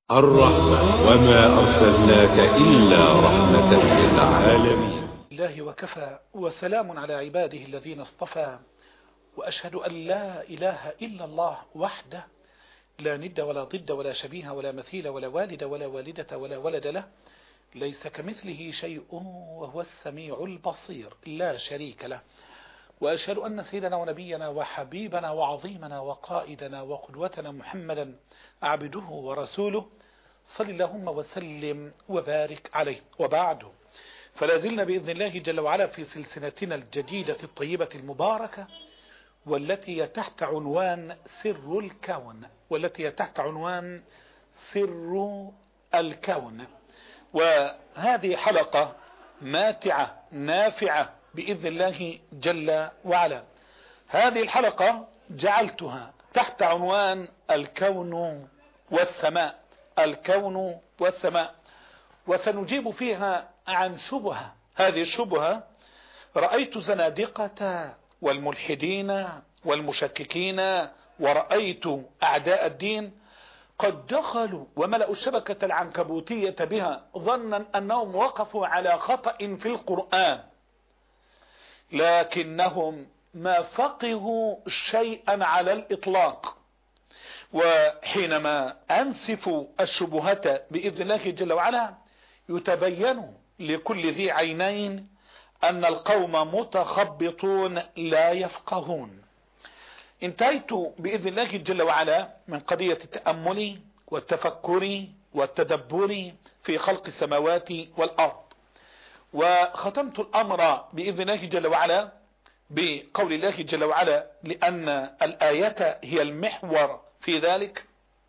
الرحمة وما أرسلناك إلا رحمة للعالمين الله وكفى وسلام على عباده الذين اصطفى وأشهد أن لا إله إلا الله وحده لا ند ولا ضد ولا شبيه ولا مثيل ولا والد ولا والدة ولا ولد له ليس كمثله شيء وهو السميع البصير لا شريك له وأشهد أن سيدنا ونبينا وحبيبنا وعظيمنا وقائدنا وقدوتنا محمدا عبده ورسوله صل اللهم وسلم وبارك عليه وبعده فلا زلنا بإذن الله جل وعلا في سلسلتنا الجديدة الطيبة المباركة والتي تحت عنوان سر الكون والتي تحت عنوان سر الكون وهذه حلقة ماتعة نافعة بإذن الله جل وعلا هذه الحلقة جعلتها تحت عنوان الكون والسماء الكون والسماء وسنجيب فيها عن شبهة هذه الشبهة رأيت زنادقة والملحدين والمشككين ورأيت أعداء الدين قد دخلوا وملأوا الشبكة العنكبوتية بها ظنا أنهم وقفوا على خطأ في القرآن لكنهم ما فقهوا شيئا على الإطلاق وحينما أنسف الشبهة بإذن الله جل وعلا يتبين لكل ذي عينين أن القوم متخبطون لا يفقهون انتهيت بإذن الله جل وعلا من قضية التأمل والتفكر والتدبر في خلق السماوات والأرض وختمت الأمر بإذن الله جل وعلا بقول الله جل وعلا لأن الآية هي المحور في ذلك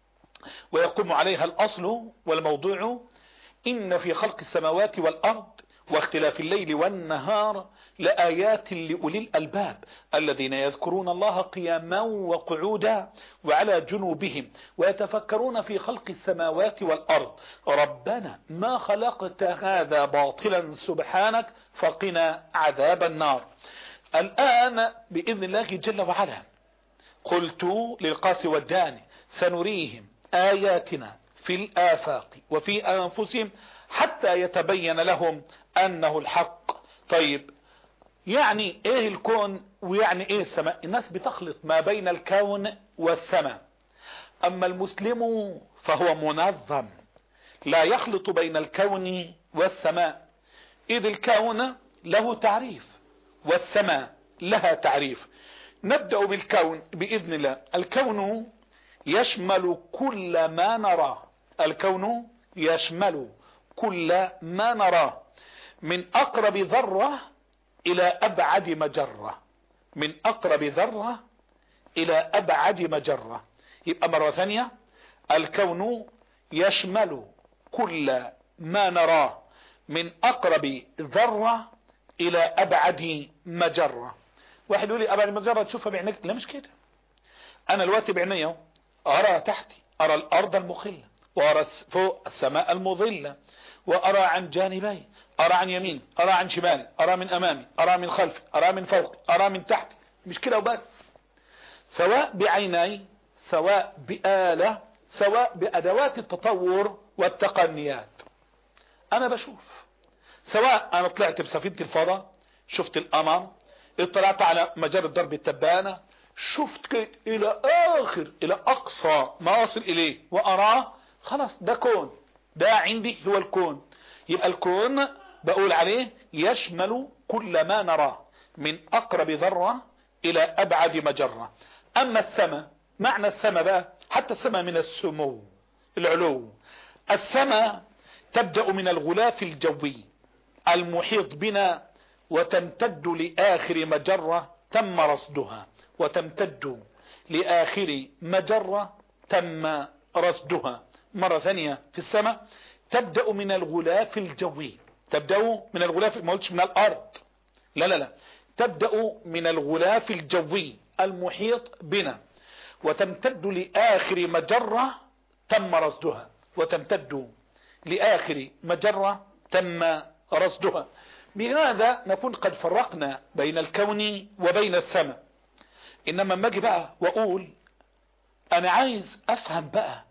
ويقوم عليها الأصل والموضوع إن في خلق السماوات والأرض واختلاف الليل والنهار لآيات لأولي الألباب الذين يذكرون الله قياما وقعودا وعلى جنوبهم ويتفكرون في خلق السماوات والأرض ربنا ما خلقت هذا باطلا سبحانك فقنا عذاب النار الآن بإذن الله جل وعلا قلت للقاس والداني سنريهم آياتنا في الآفاق وفي أنفسهم حتى يتبين لهم أنه الحق طيب يعني ايه الكون ويعني ايه السماء الناس بتخلط ما بين الكون والسماء اما المسلم فهو منظم لا يخلط بين الكون والسماء اذ الكون له تعريف والسماء لها تعريف نبدأ بالكون بإذن الله الكون يشمل كل ما نراه الكون يشمل كل ما نراه من أقرب ذرة إلى أبعد مجرة من أقرب ذرة إلى أبعد مجرة يبقى مرة ثانية الكون يشمل كل ما نراه من أقرب ذرة إلى أبعد مجرة واحد يقول لي أبعد مجرة تشوفها بعينك لا مش كده أنا الوقت بعيني أرى تحتي أرى الأرض المخلة وأرى فوق السماء المظلة وأرى عن جانبي أرى عن يمين أرى عن شمال أرى من أمامي أرى من خلفي أرى من فوق أرى من تحت مش كده وبس سواء بعيني سواء بآلة سواء بأدوات التطور والتقنيات أنا بشوف سواء أنا طلعت بسفينة الفضاء شفت القمر اطلعت على مجرة درب التبانة شفت إلى آخر إلى أقصى ما أصل إليه وأراه خلاص ده كون ده عندي هو الكون يبقى الكون بقول عليه يشمل كل ما نراه من أقرب ذرة إلى أبعد مجرة أما السماء معنى السماء بقى حتى السماء من السمو العلو السماء تبدأ من الغلاف الجوي المحيط بنا وتمتد لآخر مجرة تم رصدها وتمتد لآخر مجرة تم رصدها مرة ثانية في السماء تبدأ من الغلاف الجوي تبدأ من الغلاف ما قلتش من الأرض لا لا لا تبدأ من الغلاف الجوي المحيط بنا وتمتد لآخر مجرة تم رصدها وتمتد لآخر مجرة تم رصدها بهذا نكون قد فرقنا بين الكون وبين السماء انما ما اجي بقى واقول انا عايز افهم بقى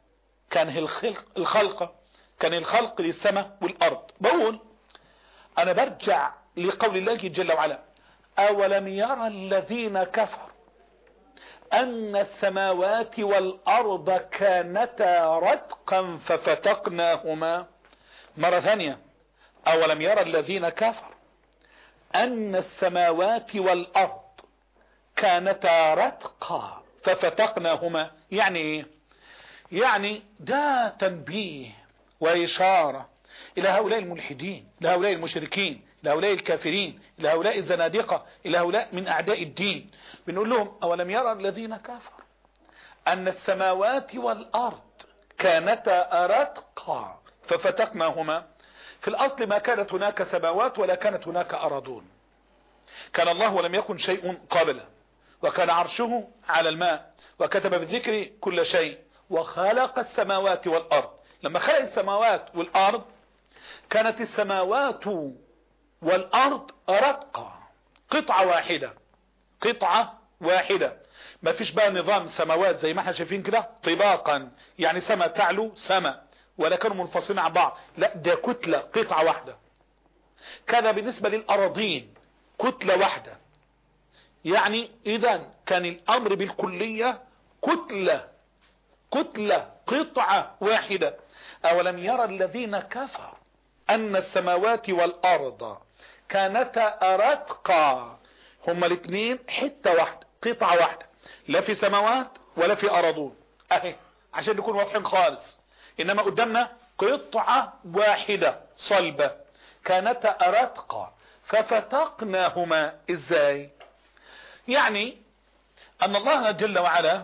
كان هي الخلق الخلق كان الخلق للسماء والارض بقول انا برجع لقول الله جل وعلا اولم يرى الذين كفروا ان السماوات والارض كانتا رتقا ففتقناهما مرة ثانية اولم يرى الذين كفروا ان السماوات والارض كانتا رتقا ففتقناهما يعني ايه يعني ده تنبيه واشارة الى هؤلاء الملحدين الى هؤلاء المشركين الى هؤلاء الكافرين الى هؤلاء الزنادقة الى هؤلاء من اعداء الدين بنقول لهم اولم يرى الذين كفروا ان السماوات والارض كانتا رتقا ففتقناهما في الاصل ما كانت هناك سماوات ولا كانت هناك ارضون كان الله ولم يكن شيء قبله وكان عرشه على الماء وكتب بالذكر كل شيء وخلق السماوات والارض لما خلق السماوات والارض كانت السماوات والارض رقة قطعة واحدة قطعة واحدة ما فيش بقى نظام سماوات زي ما احنا شايفين كده طباقا يعني سما تعلو سما ولا كانوا منفصلين عن بعض لا ده كتلة قطعة واحدة كان بالنسبة للأراضين كتلة واحدة يعني اذا كان الامر بالكلية كتلة كتلة قطعة واحدة اولم يرى الذين كفروا ان السماوات والارض كانتا ارتقا هما الاثنين حتة واحدة قطعة واحدة لا في سماوات ولا في ارضون اهي عشان نكون واضحين خالص انما قدامنا قطعة واحدة صلبة كانتا ارتقا ففتقناهما ازاي يعني ان الله جل وعلا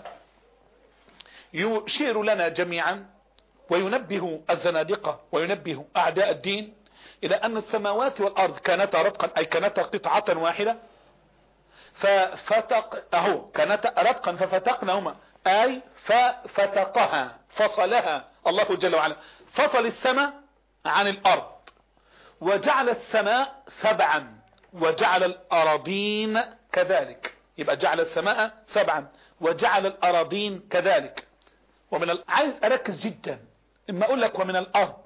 يشير لنا جميعا وينبه الزنادقة وينبه اعداء الدين الى ان السماوات والارض كانتا رتقا اي كانتا قطعة واحدة ففتق اهو كانتا رتقا ففتقناهما اي ففتقها فصلها الله جل وعلا فصل السماء عن الارض وجعل السماء سبعا وجعل الأراضين كذلك يبقى جعل السماء سبعا وجعل الأراضين كذلك ومن ال... عايز أركز جدا إما أقول لك ومن الأرض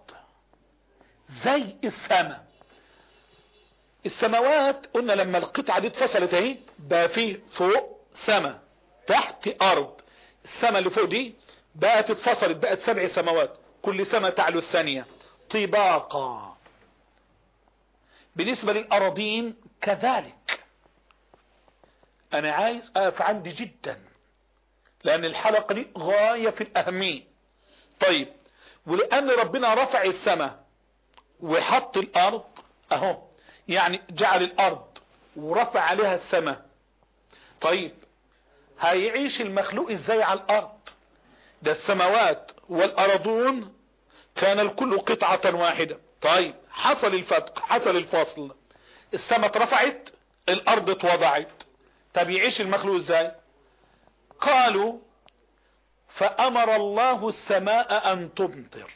زي السماء السماوات قلنا لما القطعة دي اتفصلت اهي بقى فيه فوق سماء تحت أرض السماء اللي فوق دي بقت اتفصلت بقت سبع سماوات كل سماء تعلو الثانية طباقا بالنسبة للأراضين كذلك أنا عايز أقف عندي جدا لأن الحلقة دي غاية في الأهمية طيب ولأن ربنا رفع السماء وحط الأرض أهو يعني جعل الأرض ورفع عليها السماء طيب هيعيش المخلوق ازاي على الأرض ده السماوات والأرضون كان الكل قطعة واحدة طيب حصل الفتق حصل الفصل السماء اترفعت الارض اتوضعت طب يعيش المخلوق ازاي قالوا فامر الله السماء ان تمطر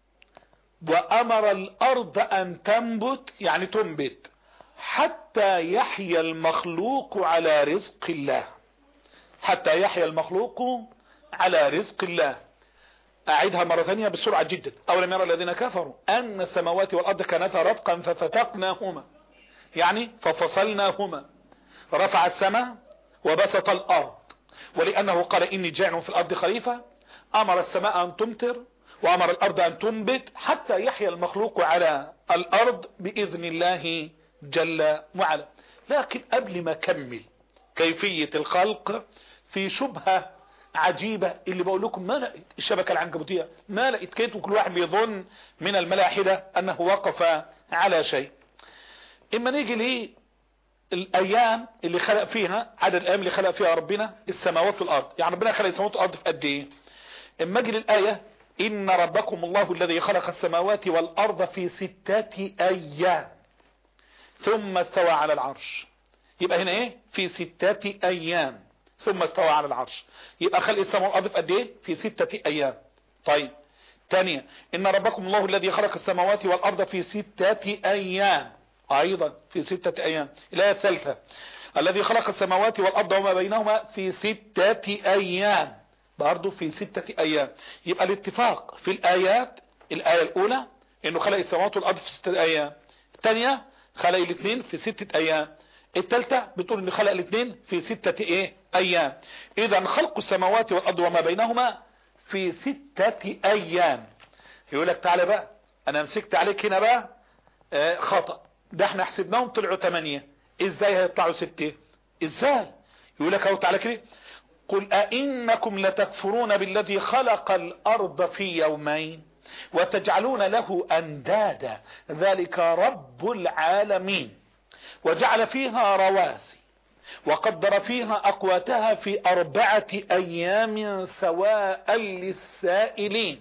وامر الارض ان تنبت يعني تنبت حتى يحيا المخلوق على رزق الله حتى يحيا المخلوق على رزق الله اعيدها مرة ثانية بسرعة جدا اولم يرى الذين كفروا ان السماوات والارض كانتا رتقا ففتقناهما يعني ففصلناهما رفع السماء وبسط الارض ولانه قال اني جاعل في الارض خليفة امر السماء ان تمطر وامر الارض ان تنبت حتى يحيا المخلوق على الارض باذن الله جل وعلا لكن قبل ما اكمل كيفية الخلق في شبهة عجيبة اللي بقول لكم ما لقيت الشبكة العنكبوتية ما لقيت كيت وكل واحد بيظن من الملاحدة انه وقف على شيء اما نيجي ليه الايام اللي خلق فيها عدد الايام اللي خلق فيها ربنا السماوات والارض يعني ربنا خلق السماوات والارض في قد ايه اما اجي للايه ان ربكم الله الذي خلق السماوات والارض في ستة ايام ثم استوى على العرش يبقى هنا ايه في ستة ايام ثم استوى على العرش يبقى خلق السماء والارض في قد ايه في ستة ايام طيب ثانيا ان ربكم الله الذي خلق السماوات والارض في ستة ايام ايضا في ستة ايام الايه الثالثة الذي خلق السماوات والارض وما بينهما في ستة ايام برضه في ستة ايام يبقى الاتفاق في الايات الاية الاولى انه خلق السماوات والارض في ستة ايام الثانية خلق الاثنين في ستة ايام الثالثة بتقول ان خلق الاثنين في ستة ايه ايام اذا خلق السماوات والارض وما بينهما في ستة ايام يقول لك تعالى بقى انا مسكت عليك هنا بقى آه خطأ ده احنا حسبناهم طلعوا ثمانية ازاي هيطلعوا ستة ازاي يقول لك اهو تعالى كده قل أئنكم لتكفرون بالذي خلق الأرض في يومين وتجعلون له أندادا ذلك رب العالمين وجعل فيها رواسي وقدر فيها أقواتها في أربعة أيام سواء للسائلين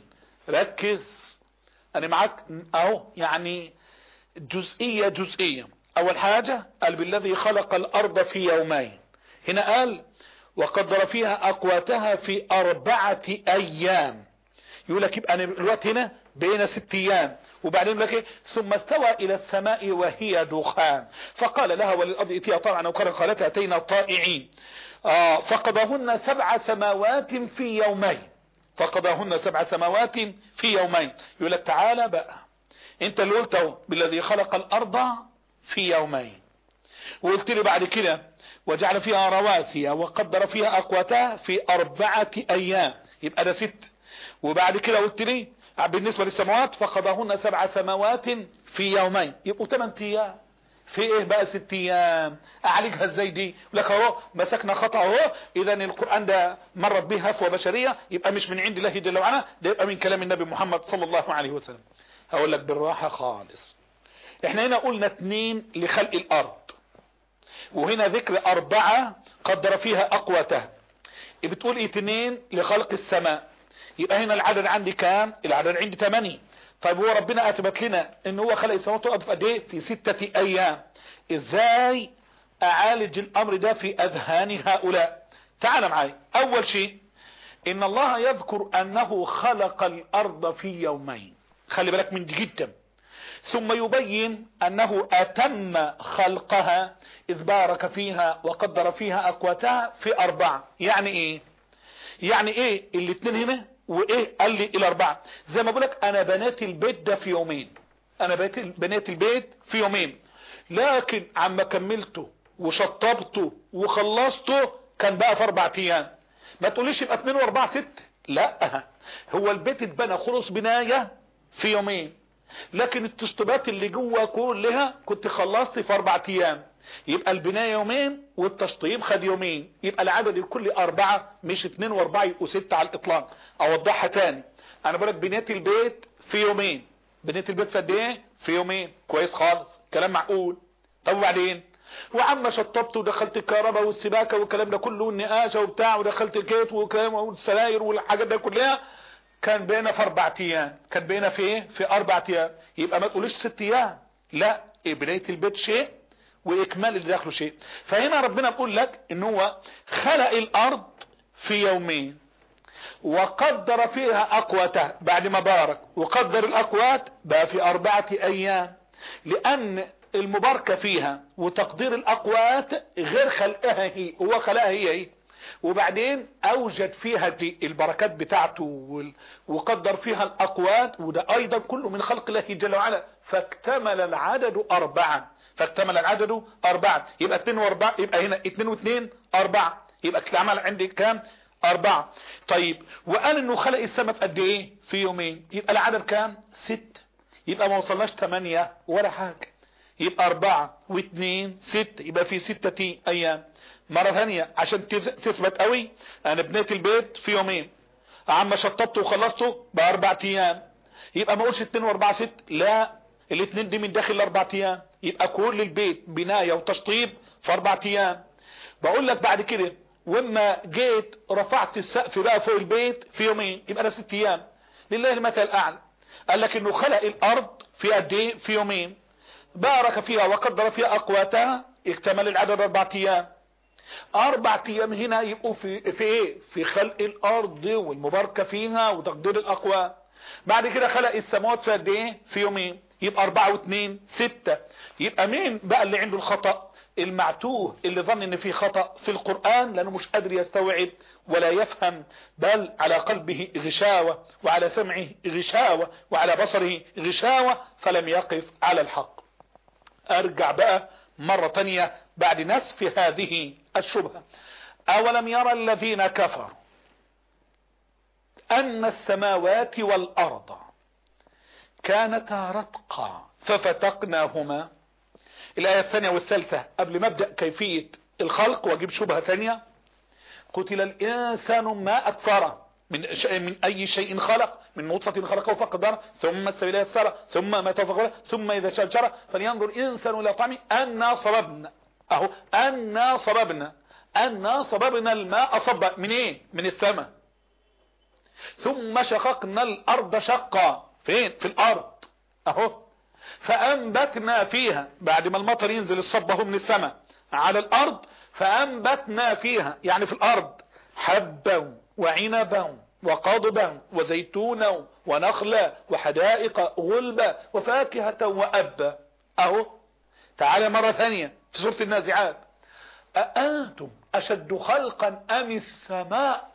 ركز أنا معك أهو يعني جزئية جزئية أول حاجة قال بالذي خلق الأرض في يومين هنا قال وقدر فيها أقواتها في أربعة أيام يقول لك يبقى الوقت هنا بين ست أيام وبعدين لك ثم استوى إلى السماء وهي دخان فقال لها وللأرض اتيا طبعا وكرا قالت أتينا طائعين آه فقضاهن سبع سماوات في يومين فقضاهن سبع سماوات في يومين يقول لك تعالى بقى انت اللي قلته بالذي خلق الأرض في يومين وقلت لي بعد كده وجعل فيها رواسي وقدر فيها أقواتها في أربعة أيام يبقى ده ست وبعد كده قلت لي بالنسبة للسماوات فقضاهن سبع سماوات في يومين يبقوا 8 أيام في ايه بقى ست ايام اعالجها ازاي دي لك اهو مسكنا خطأ اهو اذا القرآن ده مرت به هفوة بشرية يبقى مش من عند الله جل وعلا ده يبقى من كلام النبي محمد صلى الله عليه وسلم هقول لك بالراحة خالص احنا هنا قلنا اتنين لخلق الارض وهنا ذكر اربعة قدر فيها اقواتها بتقول اتنين لخلق السماء يبقى هنا العدد عندي كام العدد عندي تمانية طيب هو ربنا اثبت لنا ان هو خلق السماوات والارض في قد ايه في ستة ايام ازاي اعالج الامر ده في اذهان هؤلاء تعال معايا اول شيء ان الله يذكر انه خلق الارض في يومين خلي بالك من دي جدا ثم يبين انه اتم خلقها اذ بارك فيها وقدر فيها اقواتها في اربعة يعني ايه يعني ايه الاتنين هنا وايه قال لي الاربعة زي ما بقولك انا بنيت البيت ده في يومين انا بنيت البيت في يومين لكن عما كملته وشطبته وخلصته كان بقى في اربع ايام ما تقوليش يبقى اتنين واربعة ست لا هو البيت اتبنى خلص بناية في يومين لكن التشطيبات اللي جوه كلها كنت خلصت في اربع ايام يبقى البناية يومين والتشطيب خد يومين يبقى العدد الكلي اربعة مش اتنين واربعة يبقوا ستة على الاطلاق اوضحها تاني انا بقولك بنيت البيت في يومين بنيت البيت في قد ايه في يومين كويس خالص كلام معقول طب وبعدين وعما شطبت ودخلت الكهرباء والسباكه والكلام ده كله والنقاشه وبتاع ودخلت الكيت والكلام والسلاير والحاجات ده كلها كان بينا في اربع ايام كان بينا في ايه في اربع ايام يبقى ما تقوليش ست ايام لا بنايه البيت شيء واكمال اللي داخله شيء فهنا ربنا بيقول لك ان هو خلق الارض في يومين وقدر فيها اقواتها بعد ما بارك وقدر الاقوات بقى في اربعة ايام لان المباركة فيها وتقدير الاقوات غير خلقها هي هو خلقها هي هي وبعدين اوجد فيها دي البركات بتاعته وقدر فيها الاقوات وده ايضا كله من خلق الله جل وعلا فاكتمل العدد اربعة فاكتمل العدد اربعة يبقى اتنين واربعة يبقى هنا اتنين واثنين اربعة يبقى العمل عندي كام اربعة طيب وقال انه خلق السماء في قد ايه في يومين يبقى العدد كام ست يبقى ما وصلناش تمانية ولا حاجة يبقى اربعة واثنين ست يبقى في ستة ايام مرة ثانية عشان تثبت قوي انا بنيت البيت في يومين عما شطبته وخلصته باربع ايام يبقى ما اقولش اتنين واربعة ست لا الاثنين دي من داخل الاربع ايام يبقى كل البيت بناية وتشطيب في اربع ايام بقول لك بعد كده واما جيت رفعت السقف بقى فوق البيت في يومين يبقى ده ست ايام لله المثل الاعلى قال لك انه خلق الارض في قد ايه في يومين بارك فيها وقدر فيها اقواتها اكتمل العدد اربع ايام اربع ايام هنا يبقوا في في ايه في خلق الارض والمباركه فيها وتقدير الاقوات بعد كده خلق السماوات في قد ايه في يومين يبقى اربعة واثنين ستة يبقى مين بقى اللي عنده الخطأ المعتوه اللي ظن ان في خطأ في القرآن لانه مش قادر يستوعب ولا يفهم بل على قلبه غشاوة وعلى سمعه غشاوة وعلى بصره غشاوة فلم يقف على الحق ارجع بقى مرة تانية بعد نسف هذه الشبهة اولم يرى الذين كفروا ان السماوات والارض كانتا رتقا ففتقناهما الآية الثانية والثالثة قبل ما ابدأ كيفية الخلق واجيب شبهة ثانية قتل الإنسان ما أكفره من, من أي شيء خلق من نطفة خلقه فقدر ثم السبيل يسر ثم ما توفق ثم إذا شجر فلينظر إنسان إلى طعمه أنا صببنا أهو أنا صببنا أنا صببنا الماء صب من إيه من السماء ثم شققنا الأرض شقا فين في الأرض أهو فأنبتنا فيها بعد ما المطر ينزل الصبه من السماء على الأرض فأنبتنا فيها يعني في الأرض حبا وعنبا وقضبا وزيتونا ونخلا وحدائق غلبا وفاكهة وأبا أهو تعالى مرة ثانية في سورة النازعات أأنتم أشد خلقا أم السماء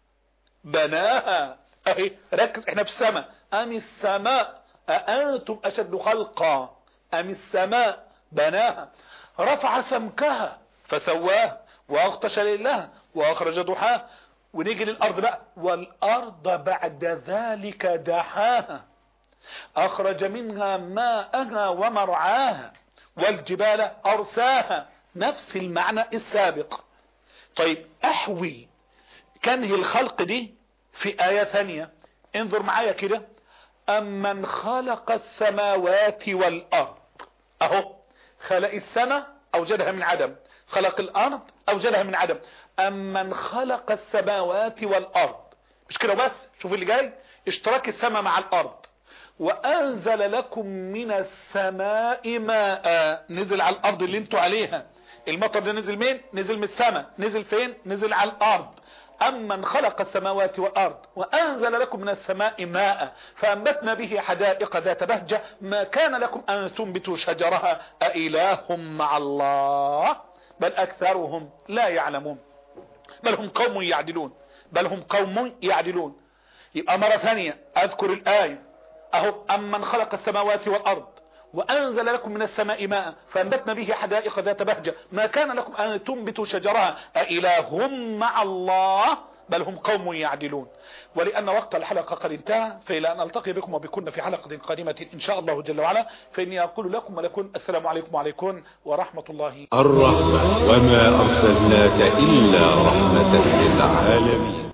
بناها أهي ركز احنا في السماء أم السماء أأنتم أشد خلقا أم السماء بناها رفع سمكها فسواها وأغطش ليلها وأخرج ضحاها ونيجي للأرض بقى والأرض بعد ذلك دحاها أخرج منها ماءها ومرعاها والجبال أرساها نفس المعنى السابق طيب أحوي كنه الخلق دي في آية ثانية انظر معايا كده أمن خلق السماوات والأرض أهو خلق السماء أوجدها من عدم خلق الأرض أوجدها من عدم أمن خلق السماوات والأرض مش كده بس شوف اللي جاي اشتراك السماء مع الأرض وأنزل لكم من السماء ماء نزل على الأرض اللي انتوا عليها المطر ده نزل مين نزل من السماء نزل فين نزل على الأرض أمن خلق السماوات والأرض وأنزل لكم من السماء ماء فأنبتنا به حدائق ذات بهجة ما كان لكم أن تنبتوا شجرها أإله مع الله بل أكثرهم لا يعلمون بل هم قوم يعدلون بل هم قوم يعدلون يبقى مرة ثانية أذكر الآية أهو أمن خلق السماوات والأرض وأنزل لكم من السماء ماء فأنبتنا به حدائق ذات بهجة ما كان لكم أن تنبتوا شجرها أإله مع الله بل هم قوم يعدلون ولأن وقت الحلقة قد انتهى فإلى أن ألتقي بكم وبكن في حلقة قادمة إن شاء الله جل وعلا فإني أقول لكم ولكم السلام عليكم وعليكم ورحمة الله الرحمة وما أرسلناك إلا رحمة للعالمين